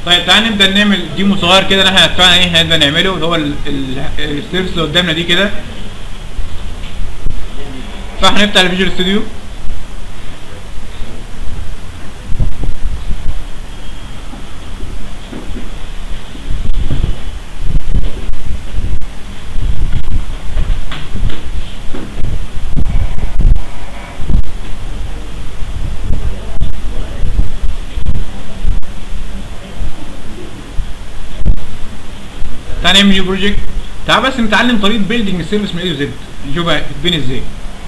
طيب تعالى نبدا نعمل ديمو صغير كده احنا فعلا ايه هنبدا نعمله اللي هو السيرفس اللي قدامنا دي كده فهنفتح الفيجوال ستوديو تعالى نعمل نيو بروجكت تعال بس نتعلم طريقه بيلدينج السيرفيس من اي زد نشوف هتتبني ازاي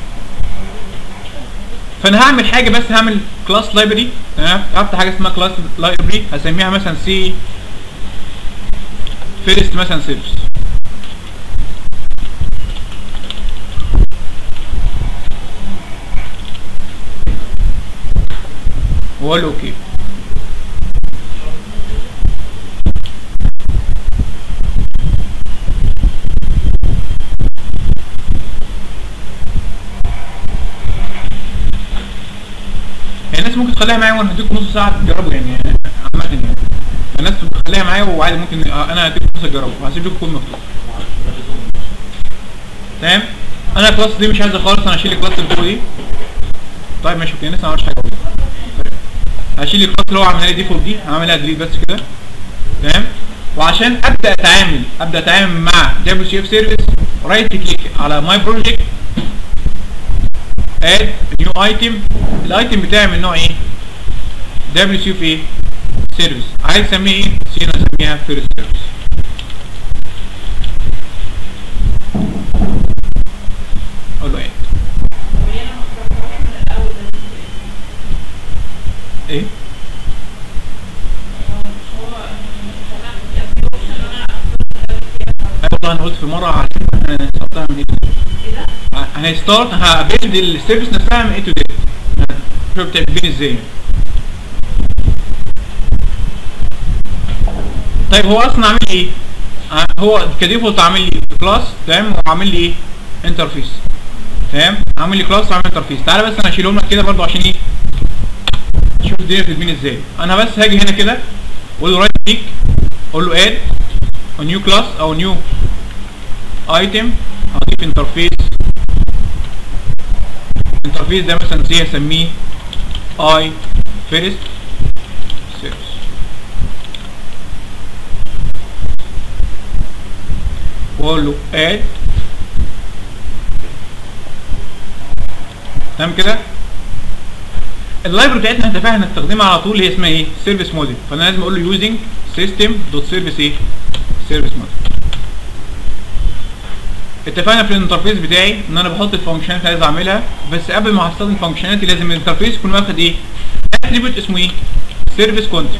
فانا هعمل حاجه بس هعمل كلاس لايبرري تمام هفتح حاجه اسمها كلاس لايبرري هسميها مثلا سي فيرست مثلا سيرفيس واقول له اوكي الناس ممكن تخليها معايا وانا هديكم نص ساعه تجربوا يعني عامه يعني الناس تخليها معايا وعادي ممكن آه، انا هديكم نص تجربوا وهسيب لكم كود مفتوح تمام انا الكلاس دي مش عايزها خالص انا هشيل الكلاس اللي فوق دي طيب ماشي اوكي لسه ما عملتش حاجه طيب. هشيل الكلاس اللي هو عاملها لي ديفولت دي هعملها ديليت بس كده تمام وعشان ابدا اتعامل ابدا اتعامل مع دبليو سي اف سيرفيس رايت كليك على ماي بروجكت اد نيو ايتم الايتم بتاعي من نوع ايه دبليو سي اف ايه سيرفيس عايز اسميه ايه سينا اسميها فيرست سيرفيس اقول له ايه ايه ايوه والله انا قلت في مره عشان هنستارتها من ايه هنستارت هبيلد السيرفيس نفسها من ايه تو زد شوف بتعمل ازاي طيب هو اصلا عامل لي ايه ع- هو كديفولت عامل لي كلاس تمام وعامل لي ايه انترفيس تمام عامل لي كلاس وعامل انترفيس تعالى بس انا هشيلهم لك كده برضو عشان ايه شوف الدنيا بتتبني ازاي انا بس هاجي هنا كده اقول له رايت كليك اقول له اد نيو كلاس او نيو ايتم هضيف انترفيس الانترفيس ده مثلا زي اسميه اي فيرست سيرفيس واقول له اد تمام كده اللايبرري بتاعتنا انت فاهم هنستخدمها على طول اللي هي اسمها ايه سيرفيس موديل فانا لازم اقول له يوزنج سيستم دوت سيرفيس ايه سيرفيس موديل اتفقنا في الانترفيس بتاعي ان انا بحط الفانكشنات اللي عايز اعملها بس قبل ما هستخدم الفانكشنات لازم الانترفيس يكون واخد ايه اتريبيوت اسمه ايه سيرفيس كونتنت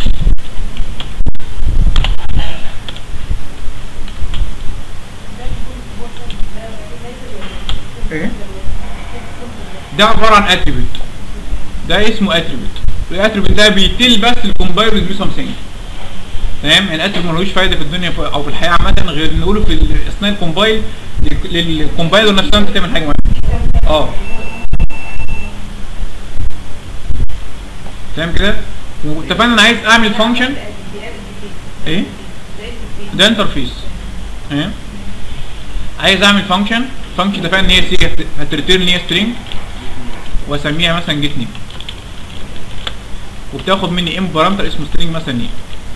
ايه ده عباره عن اتريبيوت ده اسمه اتريبيوت الاتريبيوت ده بيتل بس الكومبايلر دو سامثينج تمام الاتريبيوت ملوش فايده في الدنيا في- او في الحياه عامه غير نقوله في ال- اثناء الكومبايل لل- للكومبايلر نفسها انت تعمل حاجه معينه اه تمام كده واتفقنا انا عايز اعمل فانكشن ايه ده انترفيس تمام عايز اعمل فانكشن فانكشن اتفقنا ان هي سي هتريتيرن هي سترينج واسميها مثلا جيت نيم وبتاخد مني ام بارامتر اسمه سترينج مثلا نيم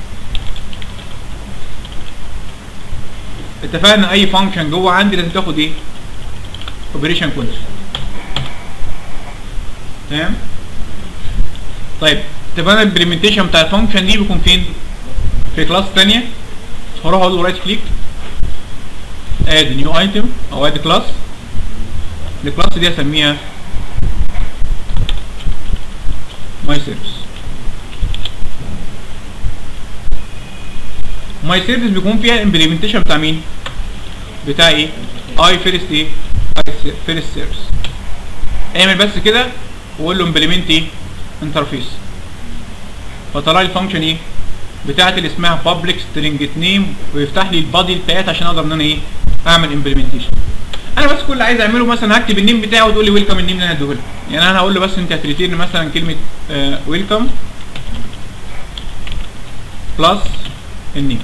اتفقنا اي فانكشن جوه عندي لازم تاخد ايه اوبريشن كونت تمام طيب اتفقنا الامبلمنتيشن بتاع الفانكشن دي بيكون فين في كلاس ثانيه هروح اقول له رايت كليك اد نيو ايتم او اد كلاس الكلاس دي اسميها ماي سيرفيس ماي سيرفيس بيكون فيها الامبلمنتيشن بتاع مين بتاع ايه اي فيرست ايه اي فيرست سيرفيس اعمل بس كده وقول له امبلمنت ايه انترفيس فطلع لي الفانكشن ايه بتاعتي اللي اسمها public string name ويفتح لي البادي بتاعتها عشان اقدر ان انا ايه اعمل امبلمنتيشن انا بس كل اللي عايز اعمله مثلا هكتب النيم بتاعه وتقول لي ويلكم النيم اللي انا هديه لك يعني انا هقول له بس انت هتريتيرن مثلا كلمه ويلكم بلس النيم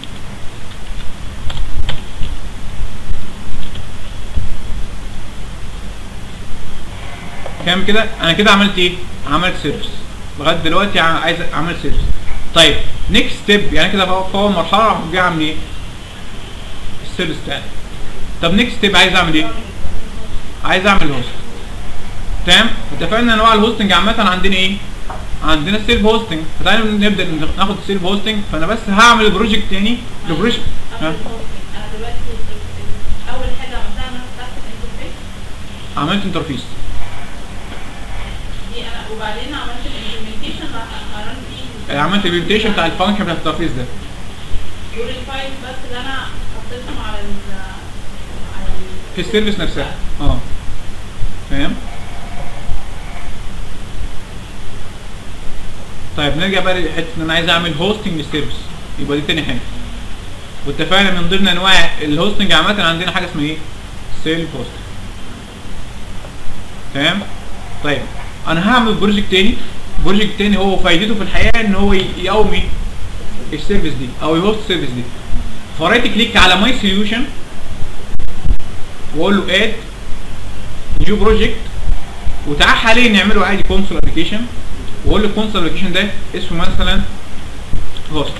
كام كده انا كده عملت ايه عملت سيرفيس لغايه دلوقتي ع- عايز اعمل سيرفيس طيب نيكست ستيب يعني كده في اول مرحله راح جاي اعمل ايه السيرفيس بتاعي طب نيكست ستيب عايز اعمل ايه عايز اعمل هوست تمام اتفقنا انواع الهوستنج عامه عندنا ايه عندنا السيلف هوستنج فتعالوا نبدا ناخد السيلف هوستنج فانا بس هعمل بروجكت تاني البروجكت ها انا دلوقتي اول حاجه عملتها انا فتحت الانترفيس عملت انترفيس دي انا وبعدين عملت الامبلمنتيشن راح ارن فيه عملت الامبلمنتيشن بتاع الفانكشن بتاع الانترفيس ده دول الفايلز بس اللي انا حطيتهم على ال على ال في السيرفيس نفسها اه فاهم طيب نرجع بقى لحته ان انا عايز اعمل هوستنج للسيرفيس يبقى دي تاني حاجه واتفقنا من ضمن انواع الهوستنج عامه عندنا حاجه اسمها ايه سيلف هوستنج تمام طيب انا هعمل بروجكت تاني بروجكت تاني هو فايدته في الحياه ان هو ي- يقوم ايه السيرفيس دي او يهوست السيرفيس دي فرايت كليك على ماي سوليوشن واقول له اد نيو بروجكت وتعال حاليا نعمله عادي كونسول ابلكيشن واقول له الكونسول ابلكيشن ده اسمه مثلا هوست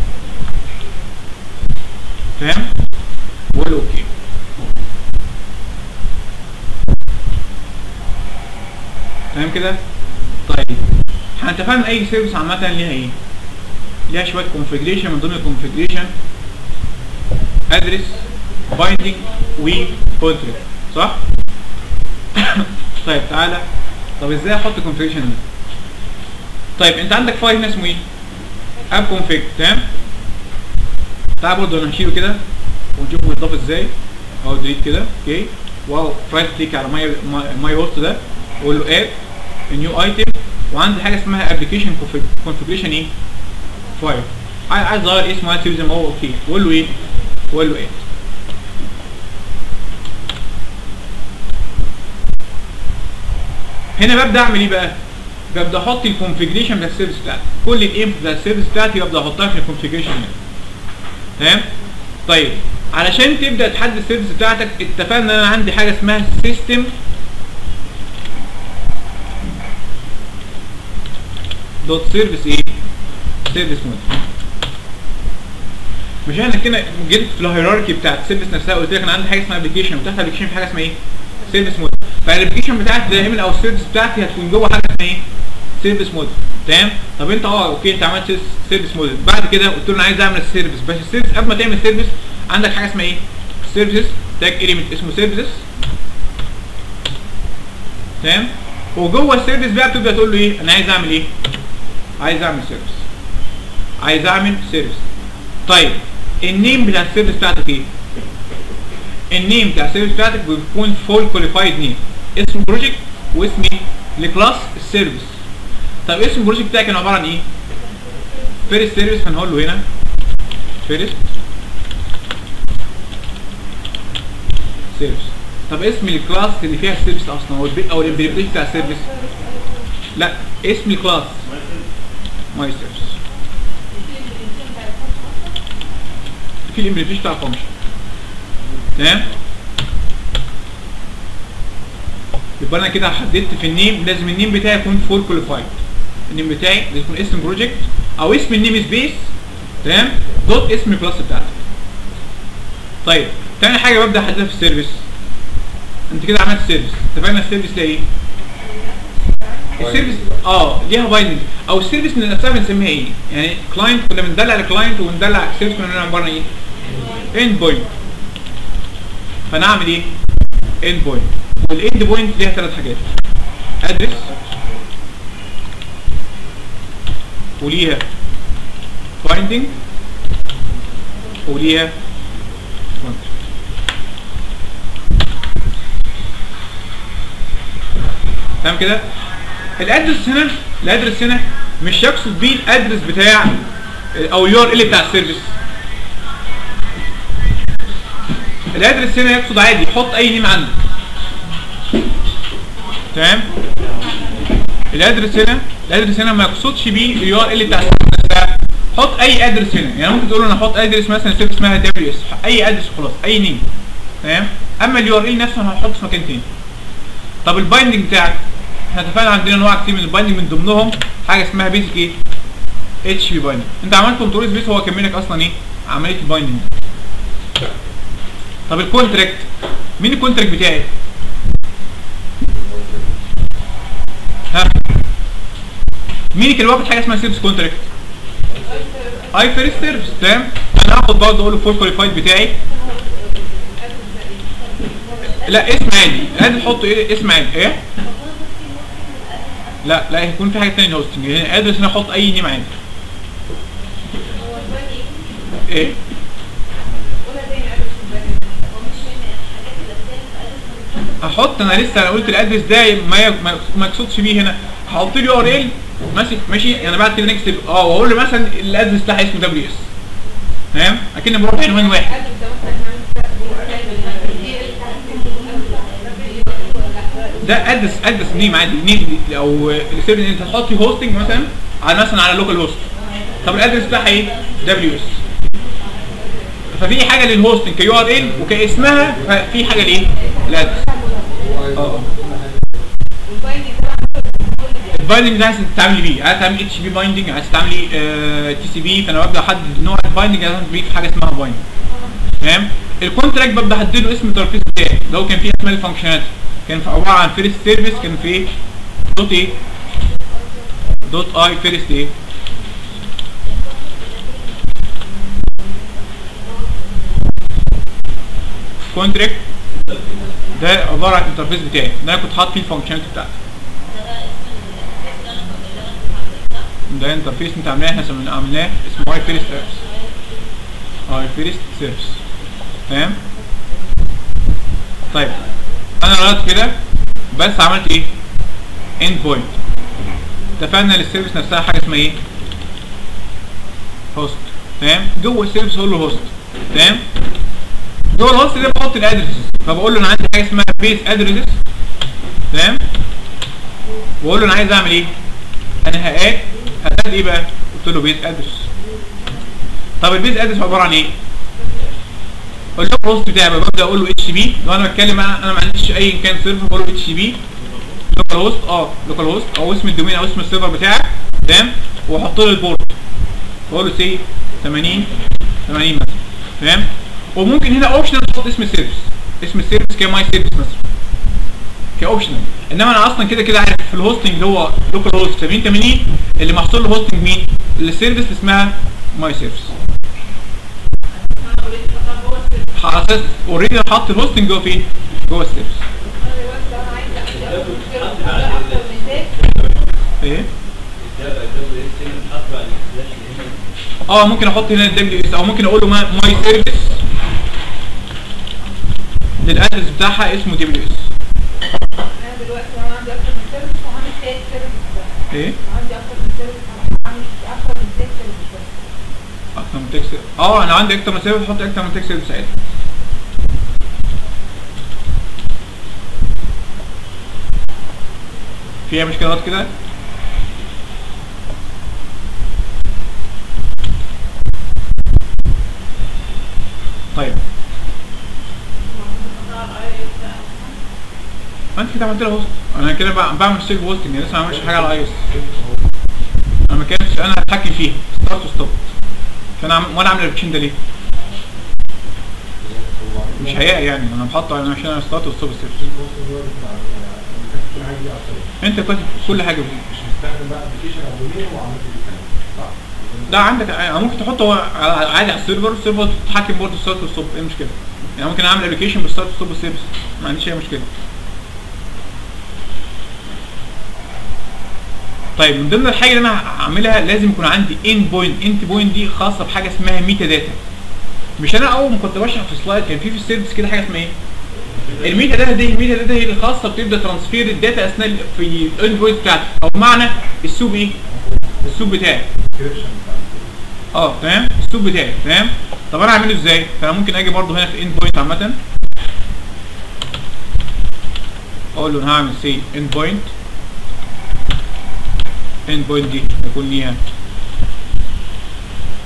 فاهم واقول له اوكي تمام كده طيب احنا اتفقنا اي سيرفيس عامه ليها ايه ليها شويه كونفيجريشن من ضمن الكونفيجريشن ادرس بايندينج وكونتريك صح طيب تعالى طب ازاي احط الكونفيجريشن دي طيب انت عندك فايل هنا اسمه ايه اب كونفيج تمام تعال برضه انا هشيله كده ونشوف بيتضاف ازاي اهو ديليت كده اوكي واو رايت كليك على ماي ماي هوست ده واقول له اد نيو ايتم وعندي حاجه اسمها ابلكيشن كونفيجريشن ايه فايل عايز عايز اغير اسمه عايز زي ما هو اوكي واقول له ايه واقول له اد هنا ببدا اعمل ايه بقى ببدا احط الكونفيجريشن بتاع السيرفيس بتاعتي كل الانف بتاع السيرفيس بتاعتي ببدا احطها في الكونفيجريشن هنا تمام طيب علشان تبدا تحدد السيرفيس بتاعتك اتفقنا ان انا عندي حاجه اسمها سيستم دوت سيرفيس ايه سيرفيس مود مش انا كده جيت في الهيراركي بتاعت السيرفيس نفسها قلت لك انا عندي حاجه اسمها ابلكيشن وتحت الابلكيشن في حاجه اسمها ايه سيرفيس مود فالابلكيشن بتاعتي دايما او السيرفيس بتاعتي هتكون جوه حاجه اسمها ايه سيرفيس مود تمام طب انت اه اوكي انت عملت سيرفيس مود بعد كده قلت له انا عايز اعمل السيرفيس بس السيرفيس قبل ما تعمل سيرفيس عندك حاجه اسمها ايه سيرفيس تاج اليمنت اسمه سيرفيس تمام وجوه السيرفيس بقى بتبدا تقول له ايه انا عايز اعمل ايه عايز اعمل سيرفيس عايز اعمل سيرفيس طيب النيم بتاع السيرفيس بتاعتك ايه النيم بتاع السيرفيس بتاعتك بيكون فول كواليفايد نيم اسم بروجكت واسم ايه لكلاس السيرفيس طب اسم البروجكت بتاعي كان عباره عن ايه فيرست سيرفيس هنقول له هنا فيرست سيرفيس طب اسم الكلاس اللي فيها السيرفيس اصلا او البي او الامبلمنتيشن بتاع السيرفيس لا اسم الكلاس ماي سيرفيس في الامبلمنتيشن بتاع الفانكشن تمام يبقى انا كده حددت في النيم لازم النيم بتاعي يكون فول كواليفايد النيم بتاعي لازم يكون اسم بروجكت او اسم النيم سبيس تمام دوت اسم الكلاس بتاعتك طيب تاني حاجه ببدا احددها في السيرفيس انت كده عملت سيرفيس اتفقنا السيرفيس ده ايه السيرفيس اه ليها بايندنج او السيرفيس نفسها بنسميها ايه يعني كلاينت كنا بندلع الكلاينت وندلع السيرفيس كنا بنعمل عباره عن ايه اند بوينت فانا اعمل ايه اند بوينت والاند بوينت ليها ثلاث حاجات ادرس وليها بايندنج وليها pointer. تمام كده الادرس هنا الادرس هنا مش يقصد بيه الادرس بتاع او اليو ار ال بتاع السيرفيس الادرس هنا يقصد عادي حط اي نيم عندك تمام الادرس هنا الادرس هنا ما يقصدش بيه اليو ار ال بتاع السيرفيس نفسها حط اي ادرس هنا يعني ممكن تقول له انا احط ادرس مثلا سيرفيس اسمها دبليو اس اي ادرس خلاص اي نيم تمام اما اليو ار ال نفسه هنحطه في مكان تاني طب البايندنج بتاعك احنا اتفقنا عندنا انواع كتير من البايندنج من ضمنهم حاجه اسمها بيزك ايه اتش بي بايندنج انت عملت كنترول سبيس هو كمل لك اصلا ايه عمليه البايندنج طب الكونتراكت مين الكونتراكت بتاعي ها مين كان واخد حاجه اسمها سيرفيس كونتراكت اي فيرست سيرفيس تمام انا هاخد برضه اقول له فول كواليفايد بتاعي لا اسم عادي عادي تحط ايه اسم عادي ايه لا لا هيكون في حاجه ثانيه هوستنج يعني ادرس هنا احط اي نيم عادي ايه هحط انا لسه انا قلت الادرس ده ما ي- ما ما يقصدش بيه هنا هحط له ار ال ماشي ماشي يعني بعد كده نكتب اه واقول له مثلا الادرس بتاعها اسمه دبليو اس تمام اكن بروح عنوان واحد ده ادرس ادرس نيم عادي نيم او السيرفر انت تحط هوستنج مثلا على مثلا على لوكال هوست طب الادرس بتاعها ايه دبليو اس ففي حاجه للهوستنج كيو ار ال وكاسمها ففي حاجه لايه الادرس اه البايندنج ده عايز تتعاملي بيه عايز تعملي اتش بي بايندنج عايز تعملي تي سي بي فانا ببدا احدد نوع البايندنج عايز بيه في حاجه اسمها بايندنج تمام الكونتراكت ببدا احدد له اسم الترخيص بتاعي اللي هو كان فيه اسماء الفانكشنات كان في عباره عن فيرست سيرفيس كان فيه دوت ايه دوت اي فيرست ايه كونتراكت ده عباره عن الانترفيس بتاعي ده انا كنت حاطط فيه الفانكشنات بتاعتي ده انترفيس انت عاملاه احنا سميناه- عملناه اسمه اي فيرست سيرفيس اي فيرست سيرفيس تمام طيب انا لغايه كده بس عملت ايه اند بوينت اتفقنا للسيرفيس نفسها حاجه اسمها ايه هوست تمام جوه السيرفيس اقول له هوست تمام جوه الهوست ده بحط الادرسز فبقول له انا عندي حاجه اسمها بيس ادرسز تمام واقول له انا عايز اعمل ايه انا هقاد هقاد ايه بقى قلت له بيس ادرس طب البيس ادرس عباره عن ايه اللوكال هوست بتاعي بقى ببدا اقول له اتش بي لو انا بتكلم انا انا ما عنديش اي كان سيرفر بقول له اتش بي لوكال هوست اه لوكال هوست او اسم الدومين او اسم السيرفر بتاعك تمام واحط له البورت واقول له سي 80 80 مثلا تمام وممكن هنا اوبشنال تحط اسم السيرفيس اسم السيرفيس كماي سيرفيس مثلا كاوبشنال انما انا اصلا كده كده عارف في الهوستنج اللي هو لوكال هوست 70 80 اللي محصول له هوستنج مين؟ السيرفيس اللي اسمها ماي سيرفيس على اساس اوريدي انا حاطط الهوستنج جوه فين؟ جوه السيرفيس ايه؟ اه ممكن احط هنا الدبليو اس او ممكن اقول له ماي سيرفيس للادرس بتاعها اسمه دبليو اس انا دلوقتي انا عندي اكتر من سيرفيس وعامل تاني سيرفيس بس ايه؟ عندي اكتر من سيرفيس عامل اكتر من تاني سيرفيس بس اكتر من تكس اه انا عندي اكتر من سيرفيس احط اكتر من تكس ساعتها فيها مشكلة غلط كده طيب ما انت كده عملت لها هوست انا كده بع- بعمل سيلف هوستنج لسه ما عملتش حاجه على اي اس انا ما كانش انا هتحكم فيها ستارت وستوب فانا عم... وانا عامل الابلكيشن ده ليه؟ مش هيئة يعني انا محطه انا عشان انا ستارت وستوب السيرفيس انت كاتب كل حاجه فيه مش مستخدم بقى ابلكيشن او دومين وعملت الكلام صح لا عندك آه، ممكن تحطه على- عادي على السيرفر السيرفر تتحكم برضه ستارت وستوب ايه المشكله؟ يعني ممكن اعمل ابلكيشن بالستارت وستوب السيرفيس ما عنديش اي مشكله طيب من ضمن الحاجه اللي انا هعملها لازم يكون عندي ان بوينت انت بوينت دي خاصه بحاجه اسمها ميتا داتا مش انا اول ما كنت بشرح في سلايد كان في في السيرفيس كده حاجه اسمها ايه الميتا داتا دي الميتا داتا هي اللي خاصه بتبدا ترانسفير الداتا اثناء ال- في الاند بوينت بتاعتي او بمعنى السوق ايه السوق بتاعي الديسكربشن بتاع اه تمام السوق بتاعي تمام طب انا اعمله ازاي فانا ممكن اجي برضو هنا في اند بوينت عامه اقول له انا هعمل سي اند بوينت اند بوينت دي يكون ليها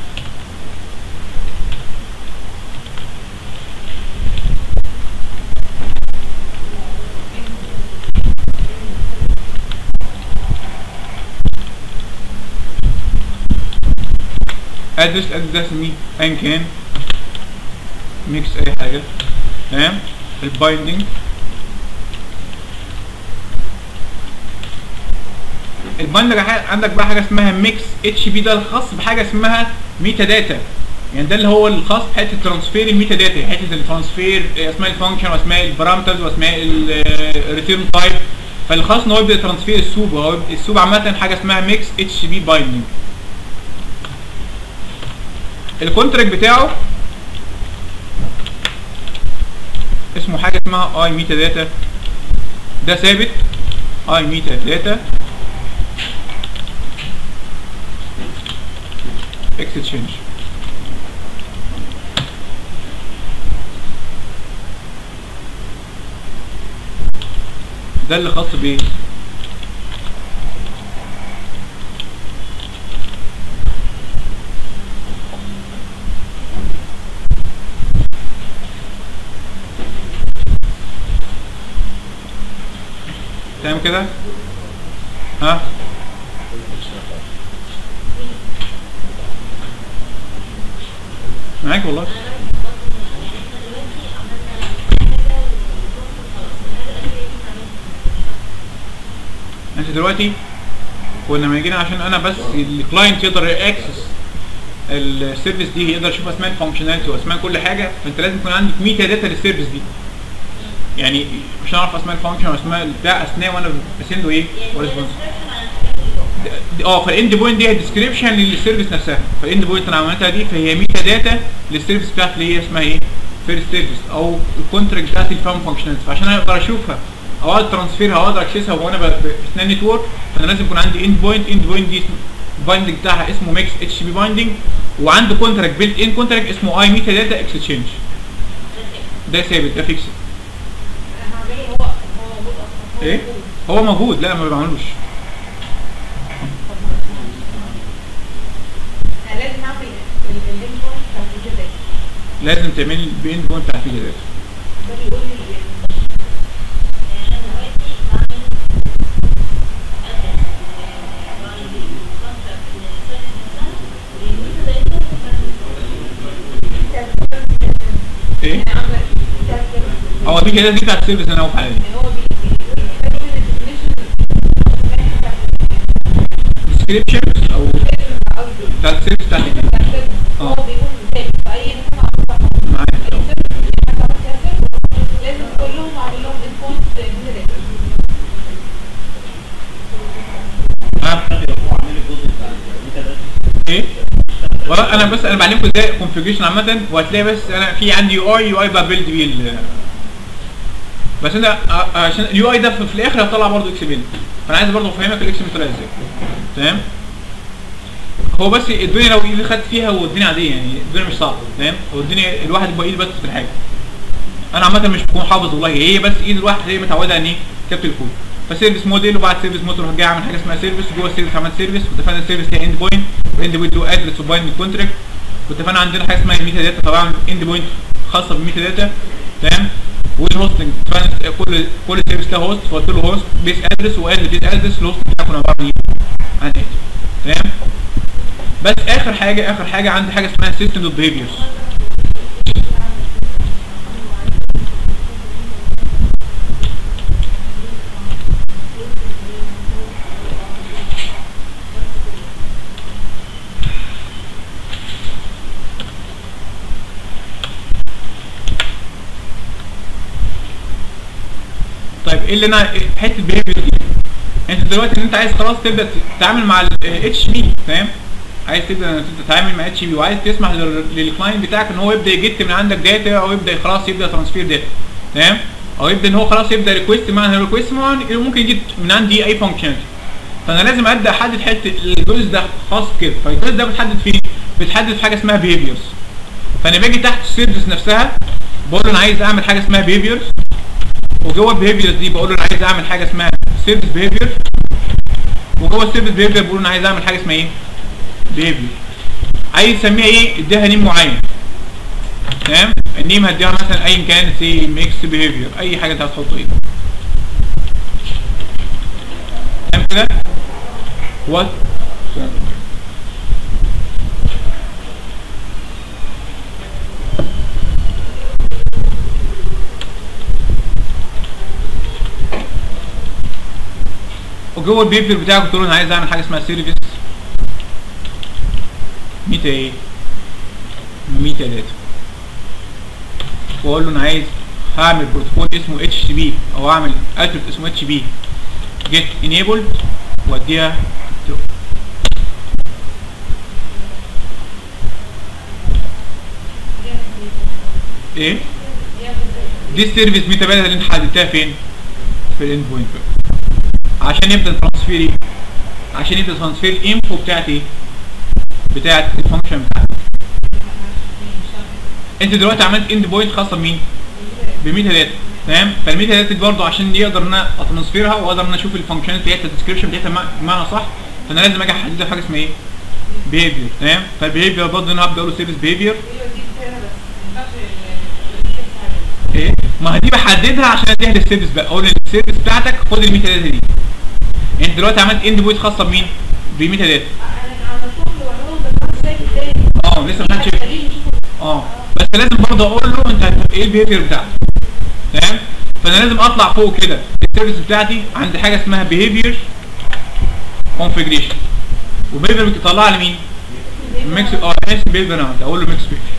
ادرس ادرس ده اسميه ايا كان ميكس اي حاجه تمام البايندنج البايندنج عندك بقى حاجه اسمها ميكس اتش بي ده الخاص بحاجه اسمها ميتا داتا يعني ده اللي هو الخاص بحته ترانسفير الميتا داتا حته الترانسفير اسماء الفانكشن واسماء البارامترز واسماء الريتيرن تايب فالخاص ان هو يبدا ترانسفير السوب هو السوب عامه حاجه اسمها ميكس اتش بي بايندنج الكونتراكت بتاعه اسمه حاجه اسمها اي ميتا داتا ده ثابت اي ميتا داتا اكستشينج ده اللي خاص بايه تمام كده ها معاك والله انت دلوقتي كنا لما جينا عشان انا بس الكلاينت يقدر ياكسس السيرفيس دي يقدر يشوف اسماء الفانكشناليتي واسماء كل حاجه فانت لازم يكون عندك ميتا داتا للسيرفيس دي يعني مش هعرف اسماء الفانكشن واسماء بتاع اثناء وانا بسنده ايه وريسبونس اه فالاند بوينت دي ديسكريبشن للسيرفيس نفسها فالاند بوينت انا عملتها دي فهي ميتا داتا للسيرفيس بتاعتي اللي هي اسمها ايه فيرست سيرفيس او الكونتراكت بتاعتي الفام فانكشناليتي فعشان اقدر اشوفها او اقدر ترانسفيرها او اقدر اكسسها وانا باثناء النتورك فانا لازم يكون عندي اند بوينت اند بوينت دي بايندنج بتاعها اسمه ميكس اتش بي بايندنج وعنده كونتراكت بيلت ان كونتراكت اسمه اي ميتا داتا اكسشينج ده ثابت ده فيكس هعمله هو هو موجود اصلا هو ايه موجود. هو موجود لا ما بعملوش انا لازم اعمل اللينك بوينت بتاع الفيديو ده لازم تعمل باند بوينت بتاع الفيديو داتا ده بيقول لي ايه انا عامله بتاع الفيديو. هو الفيديو داتا دي بتاعت السيرفيس اللي انا واقف عليه يعني هو بي- بي- بيحتاج من الديفينيشن بتاع ديسكريبشن او الفيديو قصدي بتاعت السيرفيس بتاعتي دي بتاع الفيديو. هو بيقول ازاي فاي نسمع صح معاك لازم كلهم اعمل لهم انفونس جنريت ها ايه والله انا بس انا بعلمكم ازاي كونفيجريشن عامه وهتلاقي بس انا في عندي يو اي يو اي ببيلد بيه ال- بس انا ع- عشان اليو اي ده في في الاخر هطلع برضه اكس بيلد فانا عايز برضه افهمك الاكس بيلد طلع ازاي تمام هو بس الدنيا لو ايدي خدت فيها والدنيا عاديه يعني الدنيا مش صعبه تمام هو الدنيا الواحد يبقى ايد بس في الحاجه انا عامه مش بكون حافظ والله هي بس ايد الواحد هي متعوده ان ايه كتابه الكود فسيرفيس موديل وبعد سيرفيس موديل راح جاي عامل حاجه اسمها سيرفيس وجوه السيرفيس عمل سيرفيس واتفقنا السيرفيس هي اند بوينت واند بوينت له ادرس وبايند كونتراكت واتفقنا عندنا حاجه اسمها الميتا داتا طبعا اند بوينت خاصه بالميتا داتا تمام والهوستنج اتفقنا كل كل سيرفيس له هوست فقلت له هوست بيس ادرس واد بيس ادرس الهوست بتاعه كنا عباره عن ايه؟ عن ايه تمام بس اخر حاجه اخر حاجه عندي حاجه اسمها سيستم دوت بيهيفيرز طيب ايه اللي انا حته بيهيفير دي انت دلوقتي ان انت عايز خلاص تبدا تتعامل مع الاتش بي فاهم عايز تبدا تتعامل مع اتش بي وعايز تسمح لل- للكلاينت بتاعك ان هو يبدا يجت من عندك داتا او يبدا خلاص يبدا ترانسفير داتا تمام او يبدا ان هو خلاص يبدا ريكويست معنى ريكويست ممكن يجي من عندي اي فانكشن فانا لازم ابدا احدد حته الجزء ده خاص كده فالجزء ده بتحدد فيه بتحدد في حاجه اسمها بيهيفيرز فانا باجي تحت السيرفيس نفسها بقول له انا عايز اعمل حاجه اسمها بيهيفيرز وجوه البيهيفيرز دي بقول له انا عايز اعمل حاجه اسمها سيرفيس بيهيفير وجوه السيرفيس بيهيفير بقول له انا عايز اعمل حاجه اسمها ايه بيهيفير عايز تسميها ايه اديها نيم معين تمام النيم هديها مثلا ايا كان سي ميكس بيهيفير اي حاجه انت هتحطه ايه تمام كده وات وجوه البيبر بتاعك تقول له انا عايز اعمل حاجه اسمها سيرفيس ميتا ايه ميتا داتا واقول له انا عايز هعمل بروتوكول اسمه اتش تي بي او اعمل اتريبت اسمه اتش بي جيت انيبلد واديها true. ايه دي السيرفيس ميتا داتا اللي انت حددتها فين في الاند بوينت عشان يبدا ترانسفير ايه عشان يبدا ترانسفير الانفو بتاعتي بتاعت الفانكشن بتاعتي انت دلوقتي عملت اند بوينت خاصه بمين بميتا داتا تمام فالميتا داتا دي برضه عشان يقدر ان انا اترانسفيرها واقدر ان انا اشوف الفانكشنات بتاعتها الديسكربشن بتاعتها بمع- بمعنى صح فانا لازم اجي احددها في حاجه اسمها ايه بيهيفير تمام فالبيهيفير برضه انا هبدا اقول له سيرفيس بيهيفير ايه ما هي دي بحددها عشان اديها للسيرفيس بقى اقول للسيرفيس بتاعتك خد الميتا داتا دي انت دلوقتي عملت اند بوينت خاصه بمين بميتا داتا اه لسه ما حدش اه بس لازم برضه اقول له انت هت- ايه البيهيفير بتاعك تمام فانا لازم اطلع فوق كده السيرفيس بتاعتي عند حاجه اسمها بيهيفير كونفيجريشن وبيهيفير بتطلع لي مين ميكس اه ميكس بيهيفير انا اقول له ميكس بيهيفير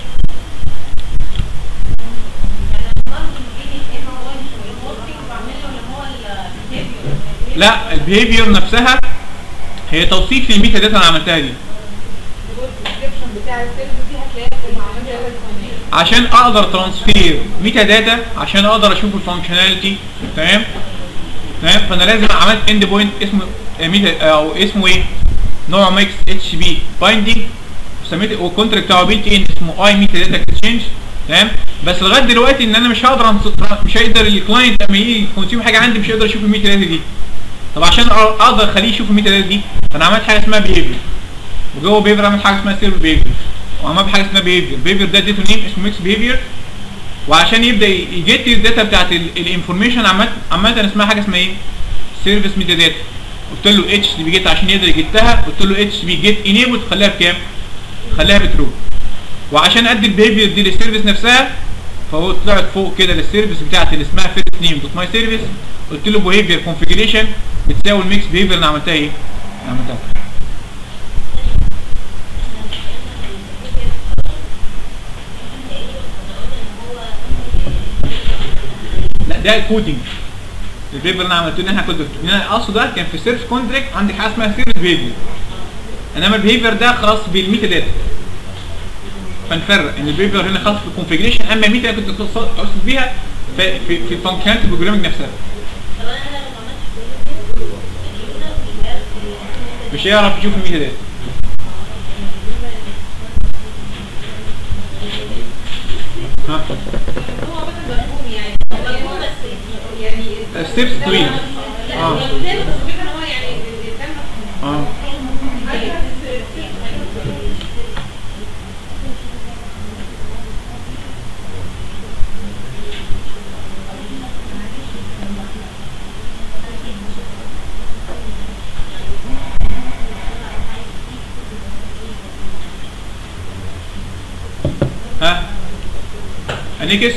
لا البيهيفير نفسها هي توصيف للميتا داتا انا عملتها دي بتاع السيرفيس دي هتلاقيها في المعاملات عشان اقدر ترانسفير ميتا داتا عشان اقدر اشوف الفانكشناليتي تمام تمام فانا لازم عملت اند بوينت اسمه آه، ميتا او اسمه ايه نوع ميكس اتش بي بايندينج سميت والكونتراكت بتاعه بيلت ان اسمه اي ميتا داتا اكسشينج تمام بس لغايه دلوقتي ان انا مش هقدر أنص- مش هيقدر الكلاينت لما يجي يكونسيوم حاجه عندي مش هيقدر يشوف الميتا داتا دي طب عشان أ- اقدر اخليه يشوف الميتا داتا دي فانا عملت حاجه اسمها بيهيفير وجوه بيهيفير عملت حاجه اسمها سيرف بيهيفير وعملت حاجه اسمها بيهيفير بيهيفير ده اديته نيم اسمه ميكس بيهيفير وعشان يبدا يجيت الداتا بتاعت الانفورميشن عامه عامه اسمها حاجه اسمها ايه سيرفيس ميتا داتا قلت له اتش تي بي جيت عشان يقدر يجيتها قلت له اتش تي بي جيت انيبل خليها بكام خليها بترو وعشان ادي البيهيفير دي للسيرفيس نفسها فهو طلعت فوق كده للسيرفيس بتاعتي اللي اسمها فيرست نيم دوت ماي سيرفيس قلت له بيهيفير كونفيجريشن بتساوي الميكس بيهيفير اللي عملتها ايه؟ اللي عملتها لا ده الكودينج البيبر اللي انا عملته ان احنا كنت ان انا اقصد ده كان في سيرفيس كونتراكت عندك حاجه اسمها سيرفيس بيهيفير انما البيهيفير ده خاص بالميتا داتا فنفرق ان البيهيفير هنا خاص بالكونفيجريشن اما الميتا اللي كنت قص- اقصد بيها في في, في الفانكشناليتي البروجرامنج نفسها مش هيعرف يشوف الميتا داتا ها هو مثلا مفهوم يعني مفهوم بس يعني الستبس طويله اه بس الفكره ان هو يعني الانسان مفهوم اه ها انيكس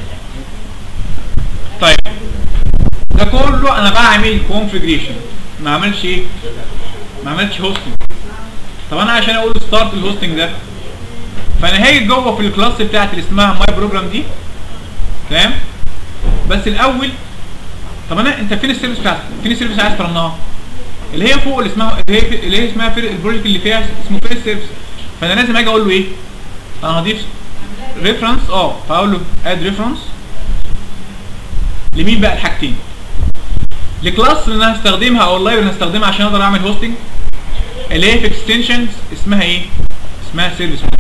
طيب ده كله انا بعمل كونفيجريشن ما عملش ايه ما عملتش هوستنج طب انا عشان اقول ستارت الهوستنج ده فانا هاجي جوه في الكلاس بتاعتي اللي اسمها ماي بروجرام دي تمام بس الاول طب انا انت فين السيرفيس بتاعتك فين السيرفيس عايز ترنها اللي هي فوق اللي اسمها اللي هي اللي هي اسمها في البروجكت اللي فيها اسمه فيرست سيرفيس فانا لازم اجي اقول له ايه انا هضيف ريفرنس اه فاقول له اد ريفرنس لمين بقى الحاجتين الكلاس اللي انا هستخدمها او اللايبرري اللي هستخدمها عشان اقدر اعمل هوستنج اللي هي في اكستنشنز اسمها ايه اسمها سيرفيس موديل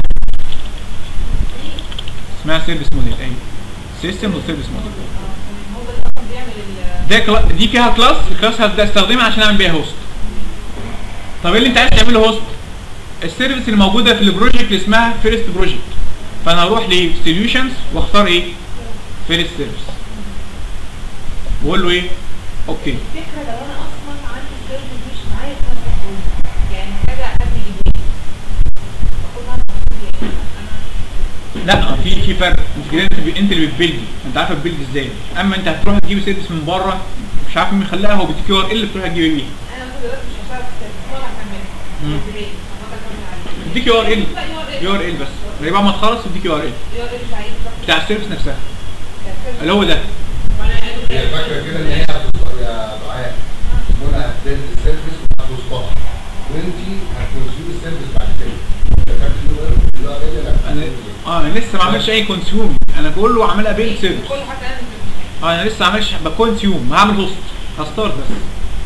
اسمها سيرفيس موديل ايوه سيستم وسيرفيس موديل هو ده اصلا بيعمل ال- ده كلا... دي فيها كلاس الكلاس هبدا استخدمها عشان اعمل بيها هوست طب ايه اللي انت عايز تعمله هوست السيرفيس اللي موجوده في البروجكت اللي اسمها فيرست بروجكت فانا هروح لسوليوشنز واختار ايه فيرست سيرفيس واقول له ايه اوكي الفكره لو انا اصلا عندي السيرفيس مش معايا في نفس البروجكت يعني حاجه حد يجيبها لي باخدها من عندي يعني انا لا في في فرق انت كده انت ب- انت اللي بتبيلدي انت عارفه تبيلد ازاي اما انت هتروح تجيب سيرفيس من بره مش عارف مين خلاها هو بيديك يو ار ال بتروح تجيب بيه انا دلوقتي مش هشتغل في السيرفس ولا هكملها مم. بريك هفضل اكمل عليه اديك يو ار ال لا يو ار ال يو ار ال بس يعني بعد ما تخلص اديك يو ار ال يو ار ال مش عايز بقى. بتاع السيرفيس نفسها السيرفس. اللي هو ده وانا هي فاكره كده ان هي هتوصل يا دعاء منى هتبيلد السيرفيس وهتوصلها وانت هتنزلي السيرفيس بعد كده انت فاكر اللي هو ايه لا انا اه انا لسه ما عملتش اي كونسيوم انا كله عاملها بيلد سيرفيس كل حاجه انا مش اه انا لسه ما عملتش بكونسيوم هعمل هوست هستارت بس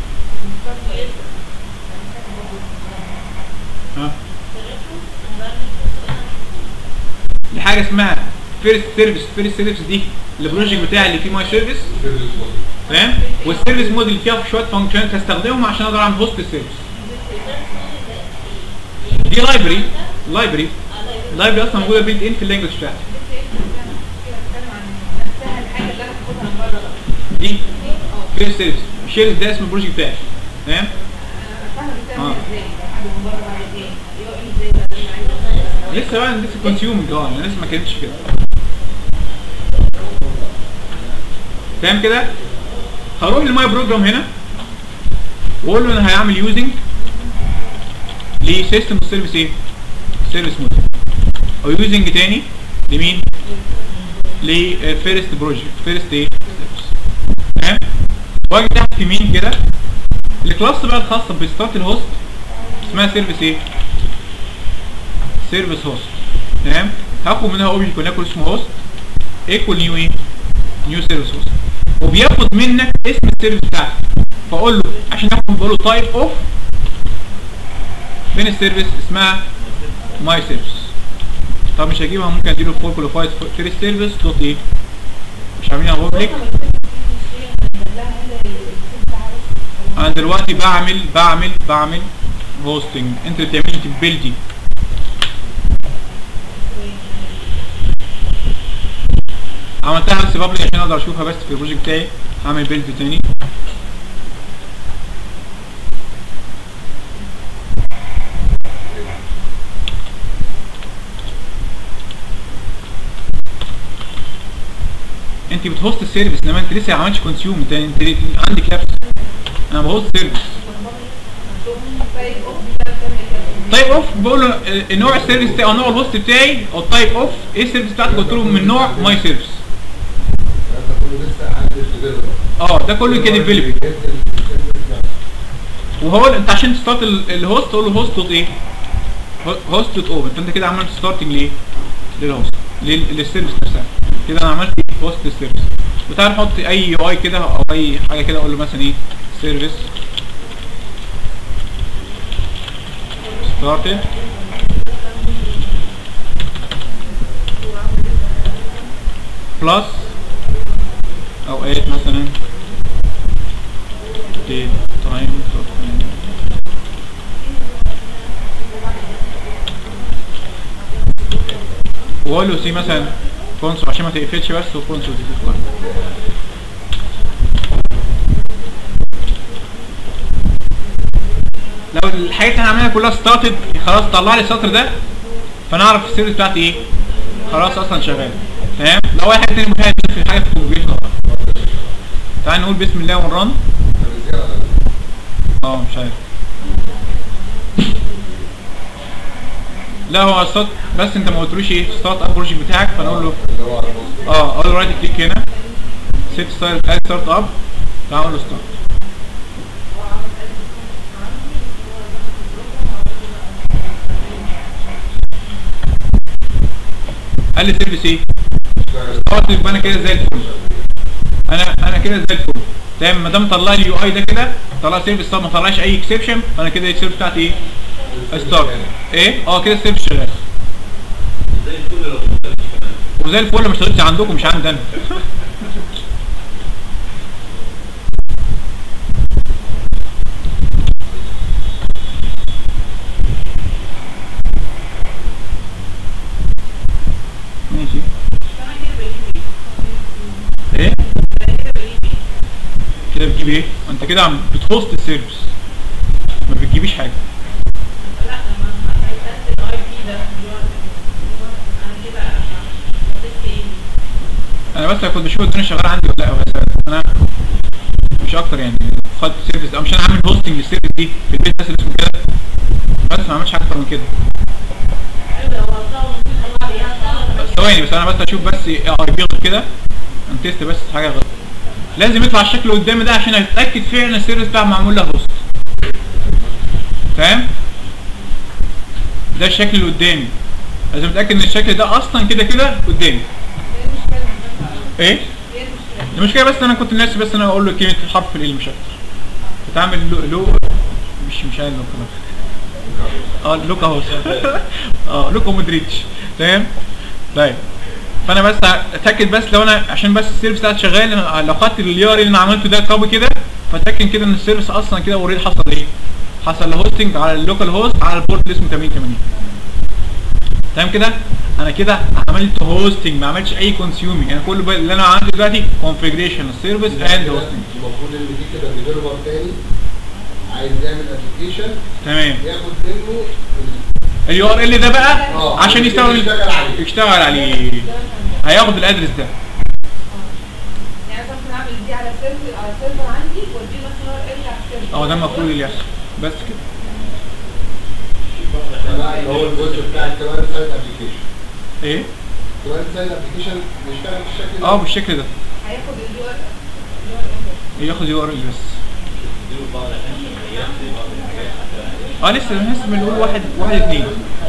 ها دي حاجه اسمها فيرست سيرفيس فيرست سيرفيس دي البروجكت بتاعي اللي فيه ماي سيرفيس السيرفيس موديل تمام والسيرفيس موديل اللي فيها شويه فانكشنات هستخدمهم عشان اقدر اعمل هوست السيرفيس دي لايبرري لايبرري لايبرري اصلا موجوده بيلد ان في اللانجوج بتاعتي بتكلم عن نفسها الحاجه اللي انا هاخدها من بره بقى دي فيرست سيرفيس شيرز ده اسم البروجكت بتاعي تمام انا فاهمه بتعمل آه. ازاي حد من بره بعد ايه يو ار ال ازاي بقى اللي انا عايزه لسه بقى أنا لسه كونسيومنج اه انا لسه ما كانتش كده تمام كده هروح للماي بروجرام هنا واقول له انا هعمل يوزنج لسيستم سيرفيس ايه سيرفيس موديل او يوزنج تاني لمين لفيرست بروجكت فيرست ايه سيرفيس تمام واجي تحت يمين كده الكلاس بقى الخاصه بستارت الهوست اسمها سيرفيس ايه سيرفيس هوست تمام هاخد منها اوبجكت وليكن اسمه هوست ايكوال نيو ايه نيو سيرفيس هوست وبياخد منك اسم السيرفيس بتاعك فاقول له عشان اخد بقول له تايب اوف من السيرفيس اسمها ماي سيرفيس طب مش هجيبها ممكن اديله فول كواليفايد فيرست سيرفيس دوت ايه مش عاملينها بابليك انا دلوقتي بعمل بعمل بعمل هوستنج انت اللي بتعملي انت بتبيلدي عملتها بس بابليك عشان اقدر اشوفها بس في البروجكت بتاعي هعمل بيلد تاني انت بتهوست السيرفيس انما انت لسه ما عملتش كونسيوم انت انت عندك لابس انا بهوست سيرفيس تايب اوف بقول له اه، نوع السيرفيس بتاعي او نوع الهوست بتاعي او التايب اوف ايه السيرفيس بتاعتك قلت له من نوع ماي سيرفيس انت كله لسه عند الديفلوبر اه ده كله كده ديفلوب وهو انت عشان تستارت ال- الهوست تقول له هوست دوت ايه هوست دوت اوبن فانت كده عملت ستارتنج ليه للهوست لل- للسيرفيس نفسها كده انا عملت هوست للسيرفيس وتعالى نحط اي يو اي كده او اي حاجه كده اقول له مثلا ايه سيرفيس ستارتد بلس اوقات مثلا دي تايم واقول له سي مثلا كونسول عشان ما تقفلش بس وكونسول دي تطلع لو الحاجات اللي انا عاملها كلها ستارتد خلاص طلع لي السطر ده فانا اعرف السيرفيس بتاعتي ايه خلاص اصلا شغال تمام لو اي حاجه تاني مهمه في حاجه في الكونفيجريشن تعال نقول بسم الله ونرن اه مش عارف لا هو ستارت بس انت ما قلتلوش ايه ستارت اب بروجكت بتاعك فانا اقول له اللي هو البوست اه اقول له رايت كليك هنا سيت ستارت اد ستارت اب تعال اقول له ستارت قال لي سيرفيس ايه؟ ستارت يبقى انا كده زي الفل انا انا كده زي الفل تمام ما دام طلع لي اليو اي ده كده طلع سيرفيس طب ما طلعش اي اكسبشن فانا كده السيرفيس بتاعتي ايه؟ ستارت ايه؟ اه كده السيرفيس شغال وزي الفل ما اشتغلتش عندكم مش عندي انا ماشي ايه كده بتجيب ايه انت كده عم بتهوست السيرفيس ما بتجيبيش حاجه لا لما هيتقفل الاي بي ده اللي هو انا كده حطيت ايه انا بس كنت بشوف الدنيا شغاله عندي ولا لا بس انا مش اكتر يعني خدت السيرفيس ده مش انا عامل هوستنج للسيرفيس دي في البيت بس اللي اسمه كده بس ما عملتش حاجه اكتر من كده ايوه لو غلطان ممكن طلع لي يعني بس ثواني بس انا بس اشوف بس اي اي بي غير كده انتست بس حاجه غلط لازم يطلع الشكل اللي قدامي ده عشان اتاكد فعلا السيرفيس بتاعه معمول له هوست فاهم ده الشكل اللي قدامي لازم اتاكد ان الشكل ده اصلا كده كده قدامي ايه هي المشكله المشكله بس انا كنت ناسي بس انا اقول له كلمه الحرف ال مش اكتر بتعمل لو, لو مش مش عارف لو كمان اه لوكا هوس اه لوكا مودريتش تمام طيب فانا بس اتاكد بس لو انا عشان بس السيرفيس بتاعتي شغال أنا لو خدت اليار اللي انا عملته ده كوبي كده فاتاكد كده ان السيرفيس اصلا كده اوريدي حصل ايه حصل هوستنج على اللوكال هوست على البورت اللي اسمه 8080 تمام كده انا كده عملت هوستنج ما عملتش اي كونسيومينج انا كل اللي انا عندي دلوقتي كونفيجريشن السيرفيس اند هوستنج المفروض ان دي كده ديفيلوبر تاني عايز يعمل ابلكيشن تمام ياخد منه اليو ار ال ده بقى اه عشان يستخدم يشتغل عليه يشتغل عليه هياخد الادرس ده يعني أنا ممكن اعمل دي على سيرفر على سيرفر عندي وادي مثلا ارجع على السيرفر اه ده المفروض اللي يحصل بس كده ده بقى اللي هو الجزء بتاع الكمان سايد ابلكيشن ايه كمان سايد ابلكيشن بيشتغل بالشكل ده اه بالشكل ده هياخد اليو ار اليو ار ياخد يو ار ال بس اه لسه لسه بنقول واحد واحد اتنين